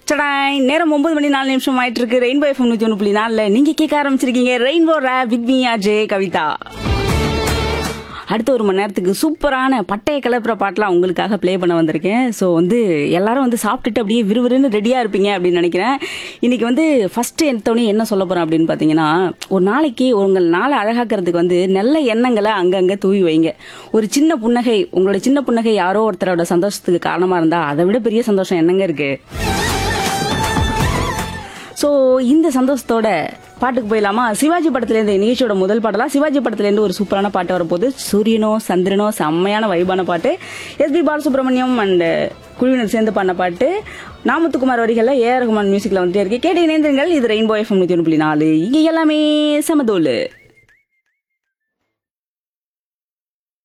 சடாய் நேரம் ஒன்பது மணி நாலு நிமிஷம் ஆயிட்டு இருக்கு ரெயின்போ எஃப்எம் நூத்தி ஒன்று புள்ளி நாலுல நீங்க கேட்க ஆரம்பிச்சிருக்கீங்க rainbow rap with me J Kavitha அடுத்த ஒரு மணி நேரத்துக்கு சூப்பரான பட்டைய கிளப்புற பாட்டெலாம் உங்களுக்காக ப்ளே பண்ண வந்திருக்கேன் ஸோ வந்து எல்லாரும் வந்து சாப்பிட்டுட்டு அப்படியே விறுவிறுன்னு ரெடியாக இருப்பீங்க அப்படின்னு நினைக்கிறேன் இன்னைக்கு வந்து ஃபஸ்ட்டு எடுத்தோடனே என்ன சொல்ல போகிறேன் அப்படின்னு பார்த்தீங்கன்னா ஒரு நாளைக்கு உங்கள் நாளை அழகாக்கிறதுக்கு வந்து நல்ல எண்ணங்களை அங்கங்கே தூவி வைங்க ஒரு சின்ன புன்னகை உங்களோட சின்ன புன்னகை யாரோ ஒருத்தரோட சந்தோஷத்துக்கு காரணமாக இருந்தால் அதை விட பெரிய சந்தோஷம் என்னங்க இருக்குது ஸோ இந்த சந்தோஷத்தோட பாட்டுக்கு போயிடலாமா சிவாஜி படத்துல இந்த நிகழ்ச்சியோட முதல் பாட்டெல்லாம் சிவாஜி படத்துல இருந்து ஒரு சூப்பரான பாட்டு வரப்போகுது சூரியனோ சந்திரனோ செம்மையான வைபான பாட்டு எஸ்பி பாலசுப்ரமணியம் அண்ட் குழுவினர் சேர்ந்து பண்ண பாட்டு நாமத்துக்குமார் வரிகளில் ஏஆர் ரகுமான் மியூசிக்ல வந்துட்டே இருக்கு கேட்டு இணைந்திருங்கள் இது ரெயின்போ எஃப்எம் நூற்றி ஒன்று புள்ளி நாலு இங்கே எல்லாமே சமதோலு